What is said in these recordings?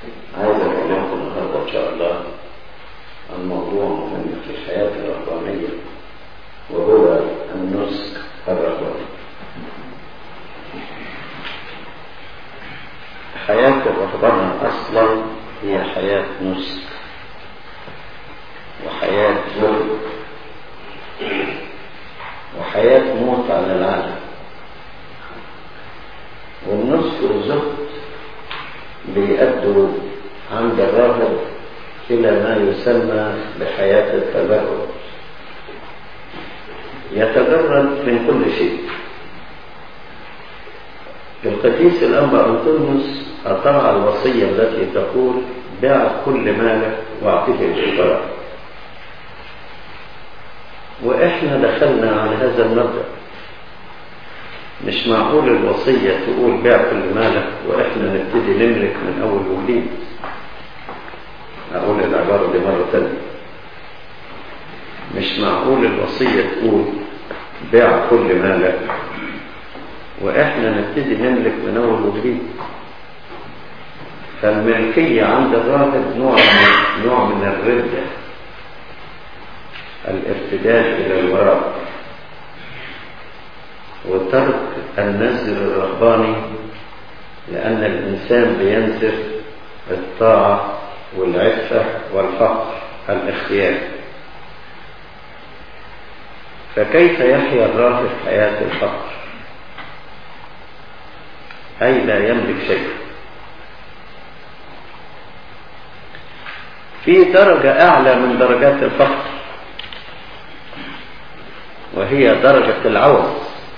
عايز أكلمكم النهاردة إن شاء الله عن موضوع مهم في الحياة الرهبانية وهو النسك الرهباني حياة الرهبنة أصلا هي حياة نسك وحياة ذل وحياة موت على العالم والنسك والزهد بيأدوا عند الراهب إلى ما يسمى بحياة التبرد يتجرد من كل شيء القديس الأنبا أنطونيوس أطاع الوصية التي تقول بيع كل مالك واعطيه الفقراء وإحنا دخلنا على هذا المبدأ مش معقول الوصية تقول بيع كل مالك وإحنا نبتدي نملك من أول وجديد أقول العبارة دي مرة تانية مش معقول الوصية تقول بيع كل مالك وإحنا نبتدي نملك من أول وجديد فالملكية عند الراهب نوع من نوع من الردة الارتداد إلى الوراء وترك النزل الرهباني لأن الإنسان بينزل الطاعة والعفة والفقر الاختيار فكيف يحيا الراهب حياة الفقر أي لا يملك شيء في درجة أعلى من درجات الفقر وهي درجة العوز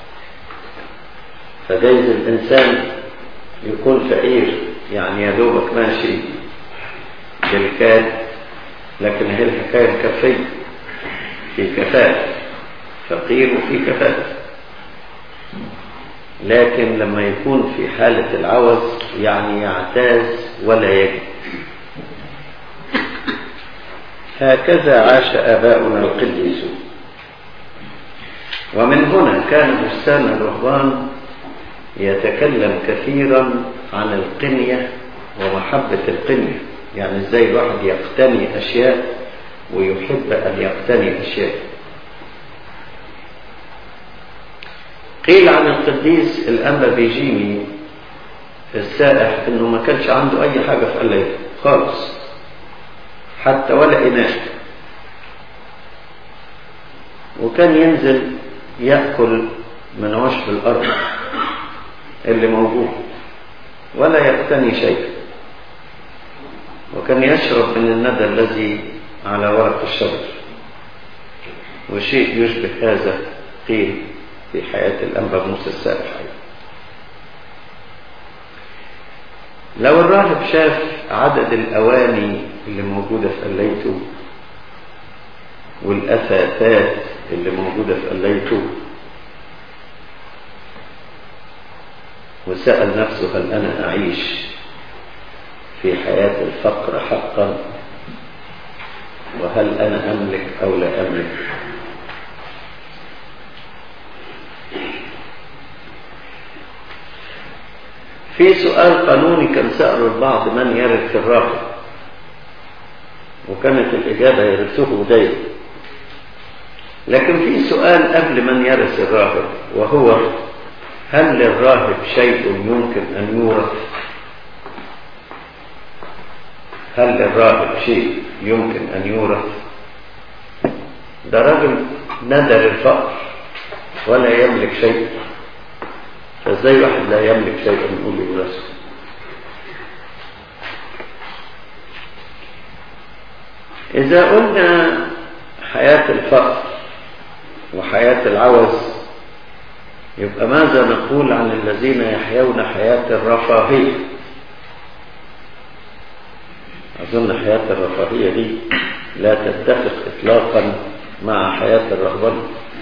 فجايز الإنسان يكون فقير يعني يا دوبك ماشي بالكاد لكن هي الحكاية الكفية في كفاءة فقير وفي كفاءة لكن لما يكون في حالة العوز يعني يعتاز ولا يجد هكذا عاش آباؤنا القديسون ومن هنا كان بستان الرهبان يتكلم كثيرا عن القنية ومحبة القنية يعني ازاي الواحد يقتني أشياء ويحب أن يقتني أشياء قيل عن القديس الأنبا بيجيني السائح انه ما كانش عنده اي حاجة في قلبه خالص حتى ولا إناء وكان ينزل يأكل من عشب الأرض اللي موجود ولا يقتني شيء وكان يشرب من الندى الذي على ورق الشجر وشيء يشبه هذا قيل في حياة الأنبا موسى السائح لو الراهب شاف عدد الأواني اللي موجودة في قليته والأثاثات اللي موجودة في قليته وسأل نفسه هل أنا أعيش في حياة الفقر حقا وهل أنا أملك أو لا أملك في سؤال قانوني كان سأله البعض من يرث الراهب وكانت الإجابة يرثه دايما لكن في سؤال قبل من يرث الراهب وهو هل للراهب شيء يمكن أن يورث هل للراهب شيء يمكن أن يورث ده راجل ندر الفقر ولا يملك شيء فازاي واحد لا يملك شيء نقول يورثه إذا قلنا حياة الفقر وحياة العوز يبقى ماذا نقول عن الذين يحيون حياة الرفاهية أظن حياة الرفاهية دي لا تتفق إطلاقا مع حياة الرهبنة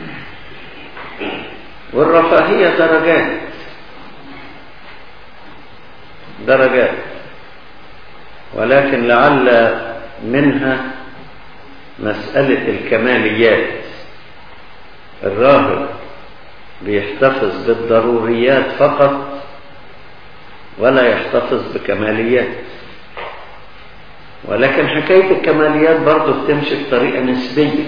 والرفاهية درجات درجات ولكن لعل منها مسألة الكماليات الراهب بيحتفظ بالضروريات فقط ولا يحتفظ بكماليات ولكن حكاية الكماليات برضه بتمشي بطريقة نسبية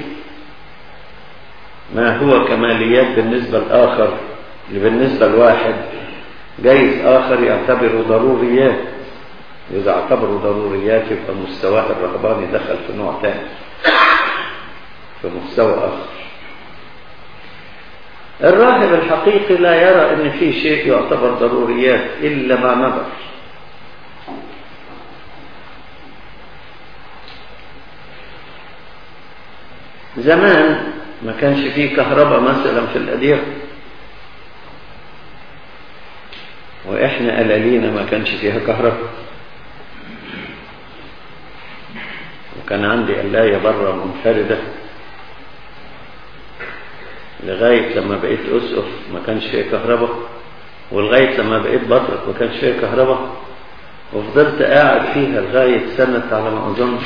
ما هو كماليات بالنسبة لآخر بالنسبة لواحد جايز آخر يعتبره ضروريات إذا اعتبروا ضروريات يبقى مستواه الرهباني دخل في نوع تاني في مستوى آخر الراهب الحقيقي لا يرى ان في شيء يعتبر ضروريات الا ما نظر زمان ما كانش فيه كهرباء مثلا في الأديرة وإحنا قلالينا ما كانش فيها كهرباء وكان عندي قلاية بره منفردة لغاية لما بقيت أسقف ما كانش فيها كهرباء ولغاية لما بقيت بطرق ما كانش فيها كهرباء وفضلت قاعد فيها لغاية سنة على ما أظن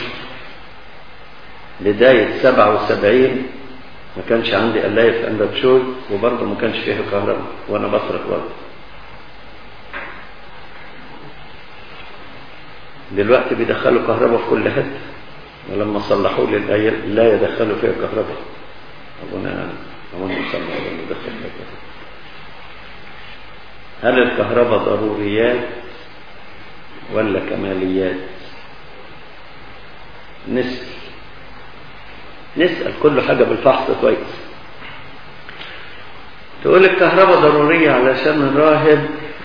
بداية سبعة وسبعين ما كانش عندي قلاية في أندبشوي وبرضه ما كانش فيها كهرباء وأنا بطرق برضه دلوقتي بيدخلوا كهرباء في كل حتة ولما صلحوا لي الآية لا يدخلوا فيها كهرباء أبونا أبونا صلى الله عليه يدخل فيها كهرباء هل الكهرباء ضروريات ولا كماليات نسأل نسأل كل حاجة بالفحص كويس تقول الكهرباء ضرورية علشان الراهب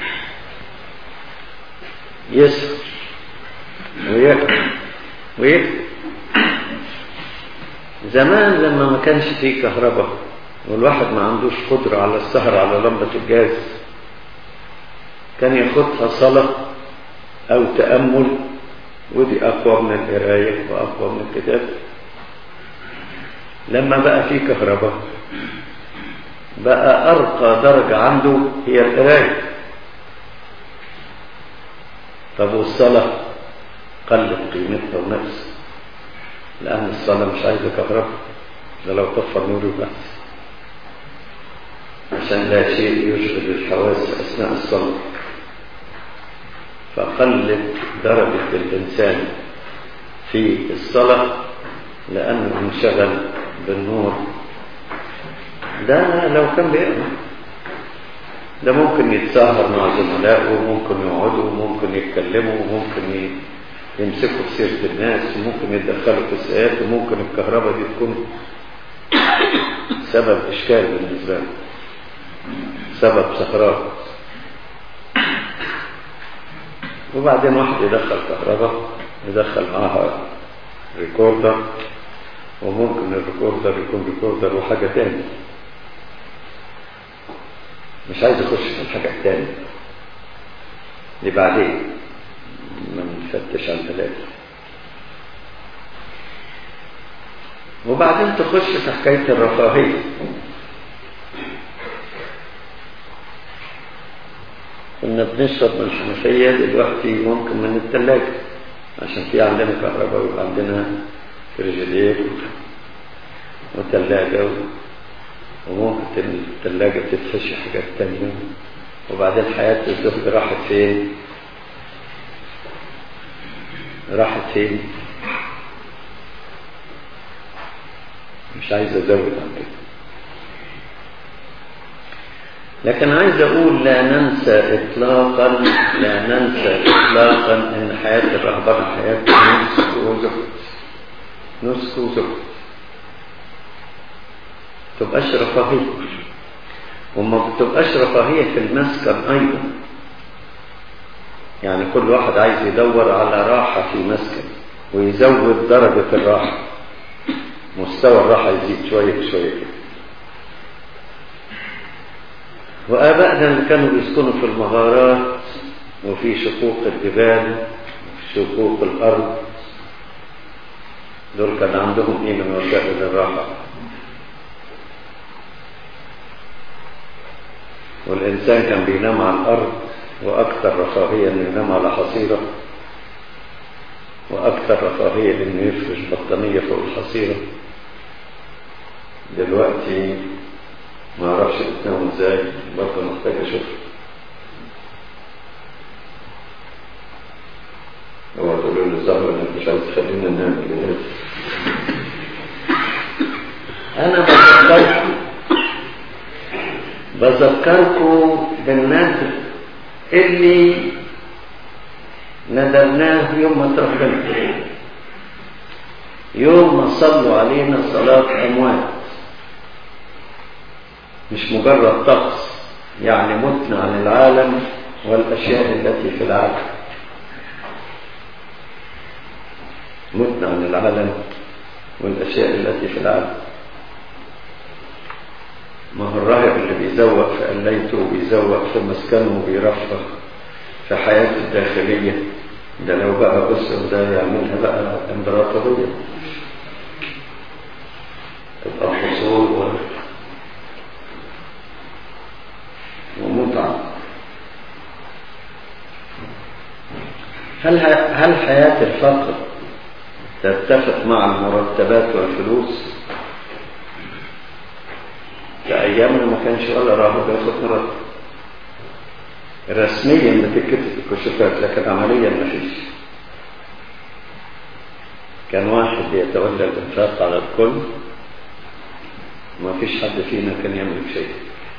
يسهر ويقرأ ويكتب زمان لما ما كانش فيه كهرباء والواحد ما عندوش قدرة على السهر على لمبة الجاز كان ياخدها صلاة أو تأمل ودي أقوى من القراية وأقوى من الكتاب لما بقى فيه كهرباء بقى أرقى درجة عنده هي القراية طب والصلاة قلت قيمتها ونفس لأن الصلاة مش عايزة كهرباء ده لو طفى نور بس عشان لا شيء يشغل الحواس أثناء الصلاة فقلت درجة الإنسان في الصلاة لأنه انشغل بالنور ده لو كان بيقرأ ده ممكن يتساهر مع زملائه وممكن يقعدوا وممكن يتكلموا وممكن يمسكوا في سيرة الناس وممكن يتدخلوا في السيئات وممكن الكهرباء دي تكون سبب إشكال بالنسبة له سبب سهرات وبعدين واحد يدخل كهرباء يدخل معاها ريكوردر وممكن الريكوردر يكون ريكوردر وحاجة تاني مش عايز اخش في الحاجة التانية دي بعدين ما نفتش عن ثلاثة وبعدين تخش في حكاية الرفاهية كنا بنشرب من الحنفية دلوقتي ممكن من الثلاجة عشان في عندنا كهرباء ويبقى عندنا فريجيدير وثلاجة وممكن الثلاجة تتفشي حاجات تانية وبعدين حياة الزوج راحت فين راحت فين مش عايز ازود عن كده لكن عايز اقول لا ننسى اطلاقا لا ننسى اطلاقا ان حياة الرهبنة حياة نسك وزهد نسك وزهد تبقاش رفاهية وما بتبقاش رفاهية في المسكن ايضا يعني كل واحد عايز يدور على راحة في مسكن ويزود درجة الراحة مستوى الراحة يزيد شوية بشوية كده وآبائنا اللي كانوا بيسكنوا في المغارات وفي شقوق الجبال وفي شقوق الأرض دول كان عندهم ايه من وسائل الراحة والإنسان كان بينام على الأرض وأكثر رفاهية إنه ينام على حصيرة وأكثر رفاهية إنه يفرش بطانية فوق الحصيرة دلوقتي ما اعرفش بتنام ازاي برضه محتاج اشوف هو تقول يقول لي ظهر انك مش عايز تخلينا نعمل كده انا بذكركم بذكركم بالنذر اللي ندرناه يوم ما تربنا يوم ما صلوا علينا صلاة أموات مش مجرد طقس يعني متنا عن العالم والأشياء التي في العالم متنا عن العالم والأشياء التي في العالم ما هو الراهب اللي بيزوق في قليته وبيزوق في مسكنه وبيرفه في حياته الداخلية ده لو بقى أسر ده يعملها بقى امبراطورية تبقى حصول و... ومتعة هل هل حياة الفقر تتفق مع المرتبات والفلوس؟ في أيامنا ما كانش ولا راهب ياخد مرتب رسميا بتتكتب الكشوفات لكن عمليا ما فيش كان واحد يتولى الانفاق على الكل ما فيش حد فينا كان يملك شيء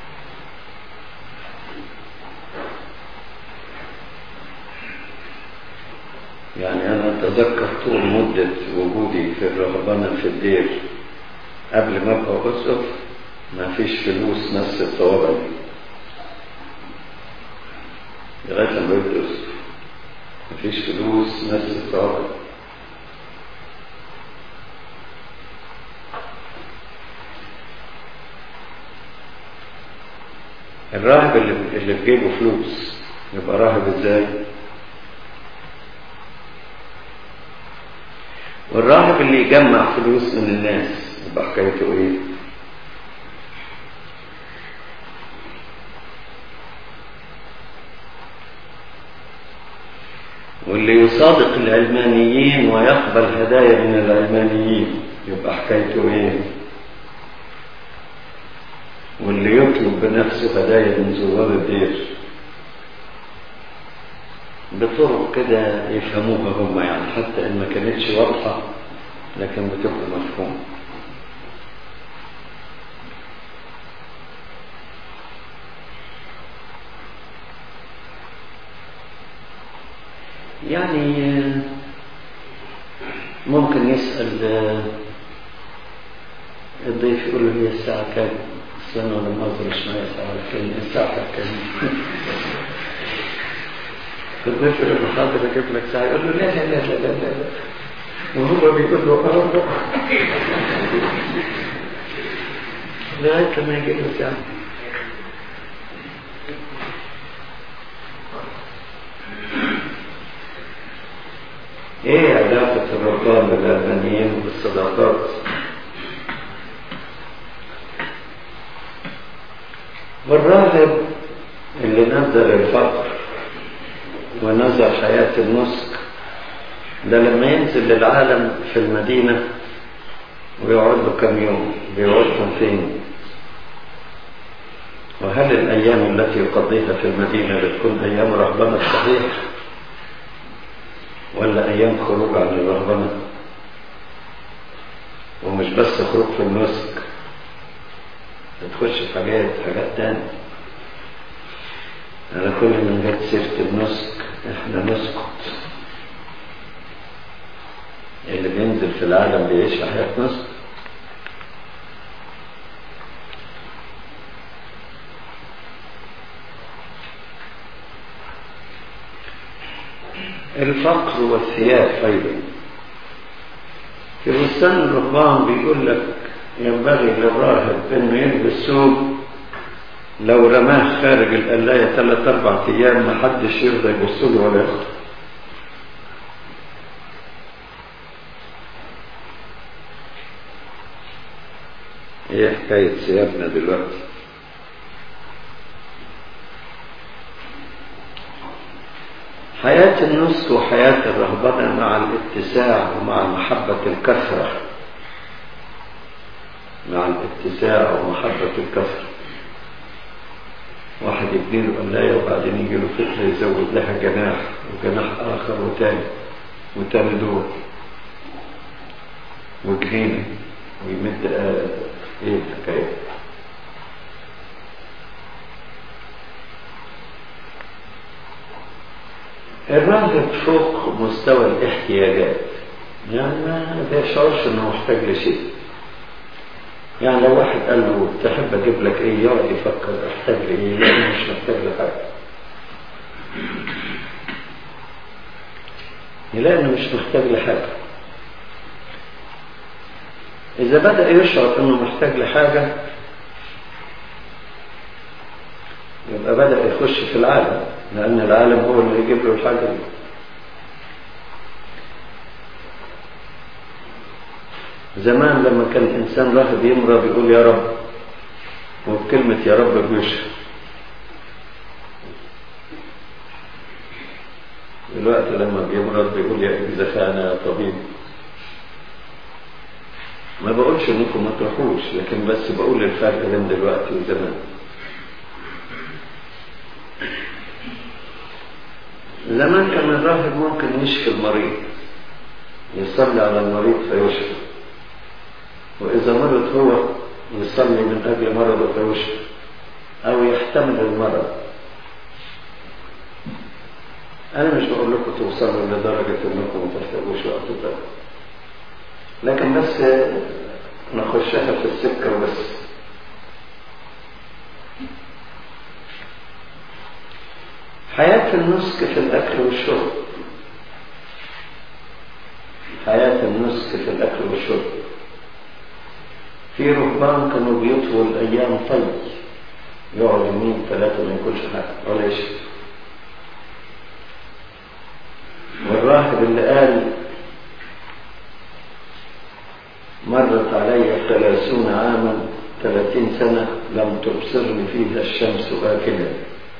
يعني أنا أتذكر طول مدة وجودي في الرهبنة في الدير قبل ما أبقى أسقف ما فيش فلوس نفس الطوابع دي لغاية لما بقيت أسقف ما فيش فلوس نفس الطوابع الراهب اللي اللي في جيبه فلوس يبقى راهب ازاي؟ والراهب اللي يجمع فلوس من الناس يبقى حكايته ايه؟ واللي يصادق العلمانيين ويقبل هدايا من العلمانيين يبقى حكايته ايه؟ واللي يطلب بنفسه هدايا من زوار الدير بطرق كده يفهموها هم يعني حتى ان ما كانتش واضحة لكن بتبقى مفهوم يعني ممكن يسأل الضيف يقول له هي الساعة كام؟ استنى ولا ما أظهرش معايا الساعة كام؟ الساعة كام؟ فالضيف يقول له حاضر أجيب لك ساعة يقول له لا لا لا لا لا لا وهو بيقول له اه لغاية لما يجي له ساعة ايه علاقة الربان بالألبانيين بالصداقات؟ والراهب اللي نزل الفقر ونزل حياة النسك ده لما ينزل للعالم في المدينة ويقعد له كم يوم بيقعدهم فين وهل الأيام التي يقضيها في المدينة بتكون أيام رهبنة صحيح ولا أيام خروج عن الرهبنة ومش بس خروج في النسك تخش في حاجات حاجات تانية أنا كل من جت سيرة النسك إحنا نسكت اللي بينزل في العالم بيعيش حياة نسك الفقر والثياب أيضا في بستان الرهبان بيقول لك ينبغي للراهب انه يلبس ثوب لو رماه خارج القلاية ثلاث أربع أيام ما حدش يرضى يبص له ولا ياخده ايه حكاية ثيابنا دلوقتي حياة النسك وحياة الرهبنة مع الاتساع ومع محبة الكثرة مع الاتساع ومحبة الكثرة واحد يبني له قلاية وبعدين يجي له فكرة يزود لها جناح وجناح آخر وتاني وتاني دور وجهين ويمد آه ايه الحكايه الراغب فوق مستوى الاحتياجات يعني ما بيشعرش انه محتاج لشيء يعني لو واحد قال له تحب اجيب لك ايه يقعد يفكر احتاج لايه لا مش محتاج لحاجه يلاقي انه مش محتاج لحاجه اذا بدا يشعر انه محتاج لحاجه يبقى بدا يخش في العالم لان العالم هو اللي يجيب له الحاجه دي زمان لما كان الإنسان راهب يمرض بيقول يا رب وبكلمة يا رب بيشفى دلوقتي لما بيمرض بيقول يا إذا أنا طبيب ما بقولش انكم ما تروحوش لكن بس بقول الفرق بين دلوقتي وزمان زمان كان الراهب ممكن يشفي المريض يصلي على المريض فيشفى وإذا مرض هو يصلي من أجل مرضه فيشفى أو يحتمل المرض أنا مش بقول لكم توصلوا لدرجة إنكم ما تحتاجوش وقت ده لكن بس نخشها في السكة وبس حياة النسك في الأكل والشرب حياة النسك في الأكل والشرب في رهبان كانوا بيطووا الأيام طي يقعد يومين ثلاثة ما ياكلش حاجة ولا يشرب والراهب اللي قال مرت علي ثلاثون عاما ثلاثين سنة لم تبصرني فيها الشمس آكلا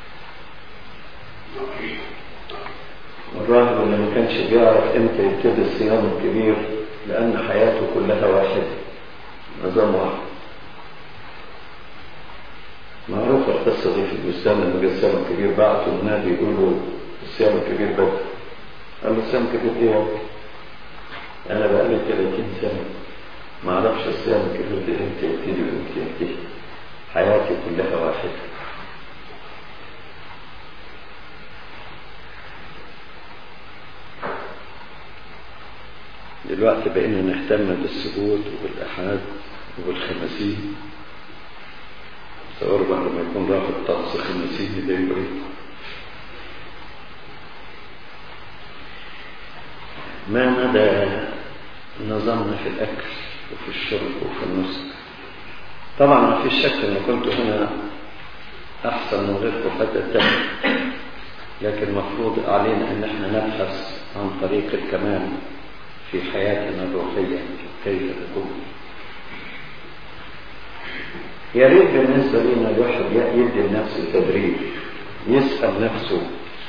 والراهب اللي ما كانش بيعرف امتى يبتدي الصيام الكبير لأن حياته كلها واحدة نظام واحد معروفة القصة دي في البستان لما جه الصيام الكبير بعتوا النادي يقولوا الصيام الكبير بدأ قال له الصيام الكبير ايه أنا بقالي 30 سنة ما اعرفش الصيام الكبير ده امتى يبتدي وامتى ينتهي حياتي كلها واحدة دلوقتي بقينا نهتم بالسجود وبالأحاد وبالخمسين تصور بقى لما يكون راح الطقس خمسين ده يبقى ما مدى نظامنا في الأكل وفي الشرب وفي النسك طبعا ما فيش شك ان كنت هنا احسن من غيركم حتى التاني لكن مفروض علينا ان احنا نبحث عن طريق الكمال في حياتنا الروحية كيف تكون يا ريت بالنسبة لنا الواحد يدي لنفسه تدريب يسأل نفسه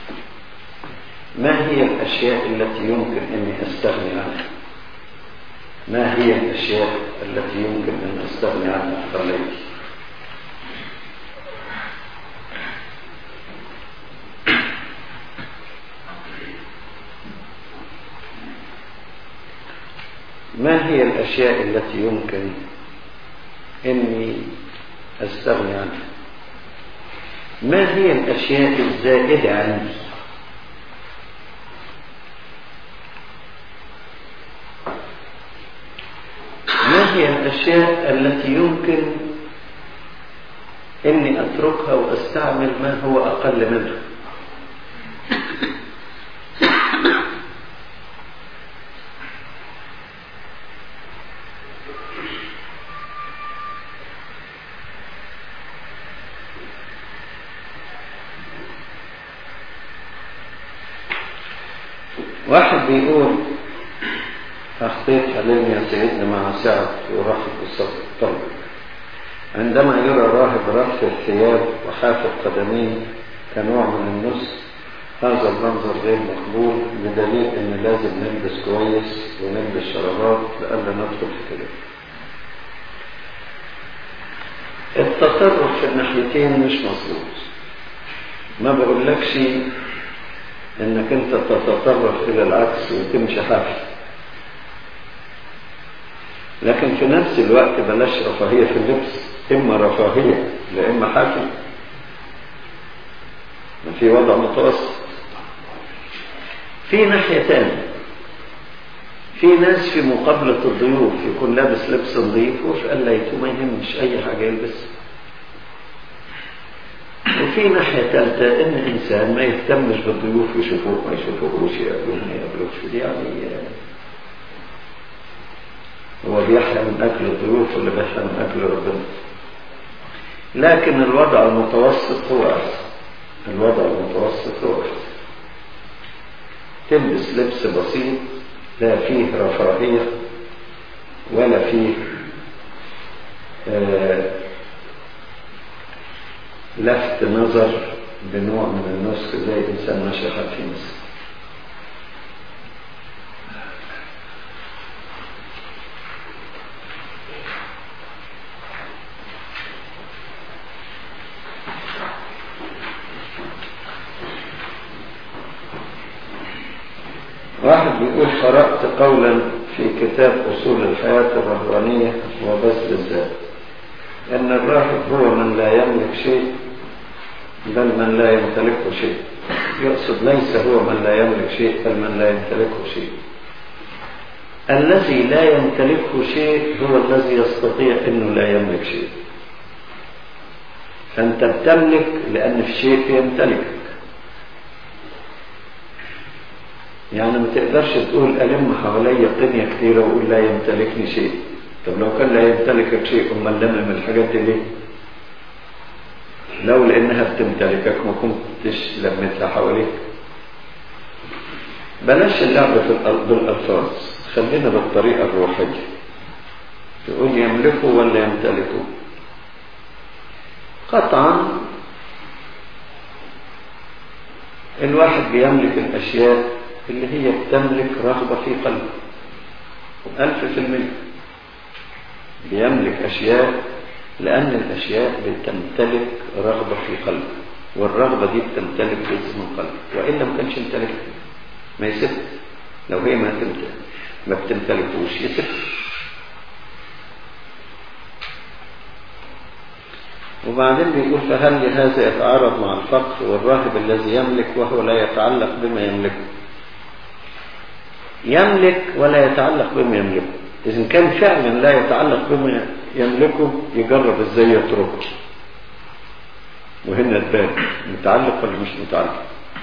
ما هي الأشياء التي يمكن أني أستغني عنها ما هي الأشياء التي يمكن أن أستغني عنها في خليتي ما هي الأشياء التي يمكن أني أستغني عنها ما هي الأشياء الزائدة عندي ما هي الأشياء التي يمكن أني أتركها وأستعمل ما هو أقل منها واحد بيقول أخطيت حلمي يا سيدنا مع سعد ورافق الطلب عندما يرى راهب رف الثياب وحافظ قدميه كنوع من النسك هذا المنظر غير مقبول بدليل ان لازم نلبس كويس ونلبس شرابات لألا ندخل في كده التصرف في الناحيتين مش مظبوط ما بقولكش انك انت تتطرف الى العكس وتمشي حافي لكن في نفس الوقت بلاش رفاهية في اللبس اما رفاهية لا اما حافي في وضع متوسط في ناحية تانية في ناس في مقابلة الضيوف يكون لابس لبس نظيف وفي قليته ما يهمش أي حاجة يلبسها وفي ناحية ثالثة إن إنسان ما يهتمش بالضيوف يشوفوه ما يشوفوهوش يقابلوه ما يقابلوش دي يعني هو بيحيا من أكل الضيوف ولا بيحيا من أكل ربنا لكن الوضع المتوسط هو أحسن الوضع المتوسط هو أحسن تلبس لبس بسيط لا فيه رفاهية ولا فيه آه لفت نظر بنوع من النسك زي إنسان ماشي في مصر واحد بيقول قرأت قولا في كتاب أصول الحياة الرهبانية وبذل الذات أن الراهب هو من لا يملك شيء بل من لا يمتلكه شيء يقصد ليس هو من لا يملك شيء بل من لا يمتلكه شيء الذي لا يمتلكه شيء هو الذي يستطيع أنه لا يملك شيء فأنت بتملك لأن في شيء يمتلكك يعني ما تقدرش تقول ألم حواليا الدنيا كتيرة وأقول لا يمتلكني شيء طب لو كان لا يمتلكك شيء أمال لمم الحاجات دي ليه؟ لو لأنها بتمتلكك ما كنتش لمتها حواليك بلاش اللعب بالألفاظ خلينا بالطريقة الروحية تقول يملكه ولا يمتلكه قطعا الواحد بيملك الأشياء اللي هي بتملك رغبة في قلبه ألف في المية بيملك أشياء لأن الأشياء بتمتلك رغبة في قلبه والرغبة دي بتمتلك جزء من قلبه وإلا ما كانش يمتلك ما يسب لو هي ما تمتلك ما بتمتلكوش يسب وبعدين بيقول فهل لهذا يتعارض مع الفقر والراهب الذي يملك وهو لا يتعلق بما يملكه يملك ولا يتعلق بما يملكه إذا كان فعلا لا يتعلق بما يملكه يجرب ازاي يتركه وهنا تبان متعلق ولا مش متعلق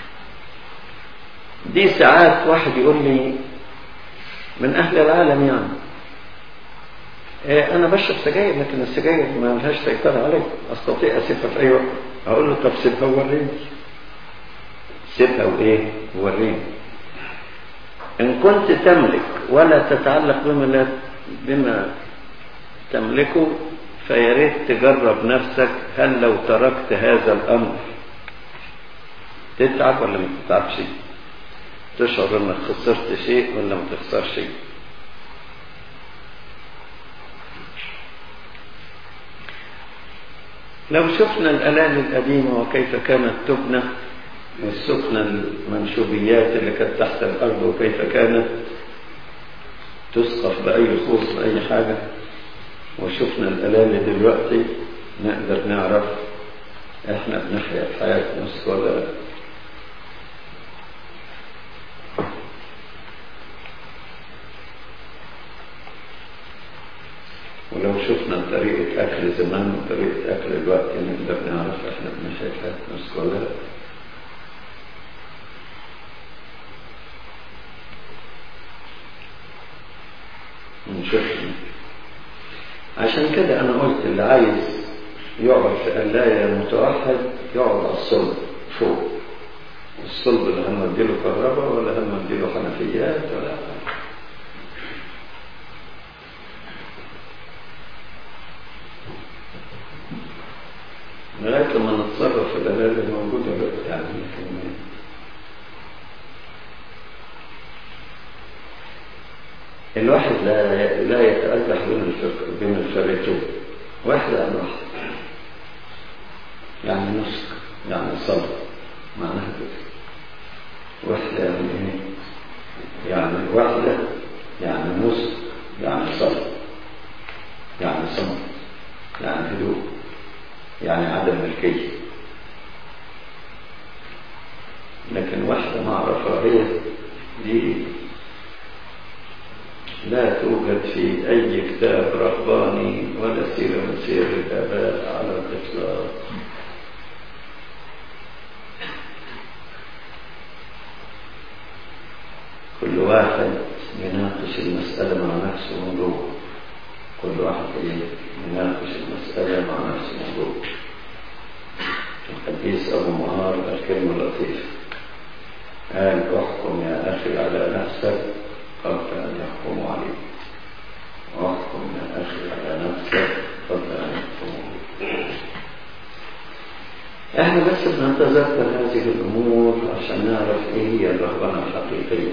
دي ساعات واحد يقول لي من أهل العالم يعني إيه أنا بشرب سجاير لكن السجاير ما لهاش سيطرة علي أستطيع أسيبها في أي وقت أقول له طب سيبها ووريني سيبها وإيه ووريني إن كنت تملك ولا تتعلق بما لا بما تملكه فيا ريت تجرب نفسك هل لو تركت هذا الأمر تتعب ولا ما تتعبش تشعر انك خسرت شيء ولا ما تخسرش شيء لو شفنا الألام القديمة وكيف كانت تبنى والسكنة المنشوبيات اللي كانت تحت الأرض وكيف كانت تسقف بأي خوص بأي حاجة وشفنا الألام دلوقتي نقدر نعرف احنا بنحيا حياة نص ولا لا ولو شفنا طريقة أكل زمان وطريقة أكل الوقت نقدر نعرف احنا بنحيا حياة نص ولا لا ونشوف عشان كده أنا قلت اللي عايز يقعد في قلاية متوحد يقعد على الصلب فوق الصلب اللي هم اديله كهرباء ولا هم اديله حنفيات ولا لغاية لما نتصرف في الآلات اللي موجودة دلوقتي يعني الواحد لا لا يتألح بين الفرق بين الفريقين واحد عن واحد يعني نسك يعني صبر معناها كده وحدة يعني ايه؟ يعني وحدة يعني نص يعني صبر يعني صمت يعني هدوء يعني عدم ملكية لكن وحدة مع رفاهية دي لا توجد في أي كتاب رهباني ولا سيرة من سير الآباء على الإطلاق كل واحد يناقش المسألة مع نفسه من جوه كل واحد يناقش المسألة مع نفسه من جوه الحديث أبو مهار الكلمة لطيفة قال احكم يا أخي على نفسك قبل أن يحكموا عليك واحكم يا أخي على نفسك قبل أن يحكموا عليك احنا بس بنتذكر هذه الأمور عشان نعرف ايه هي الرهبنة الحقيقية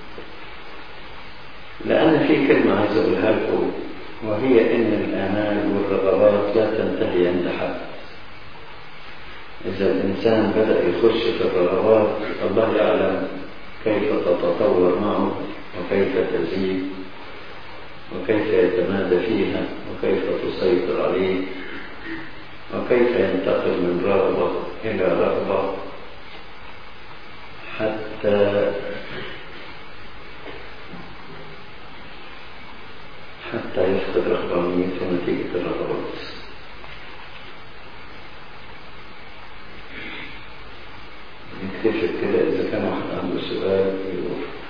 لأن في كلمة عايز أقولها لكم وهي إن الآمال والرغبات لا تنتهي عند حد إذا الإنسان بدأ يخش في الرغبات الله يعلم كيف تتطور معه وكيف تزيد وكيف يتمادى فيها وكيف تسيطر عليه وكيف ينتقل من رغبة إلى رغبة حتى حتى يفقد رغبانيته نتيجة الرغبات نكتشف كده إذا كان واحد عنده سؤال يقول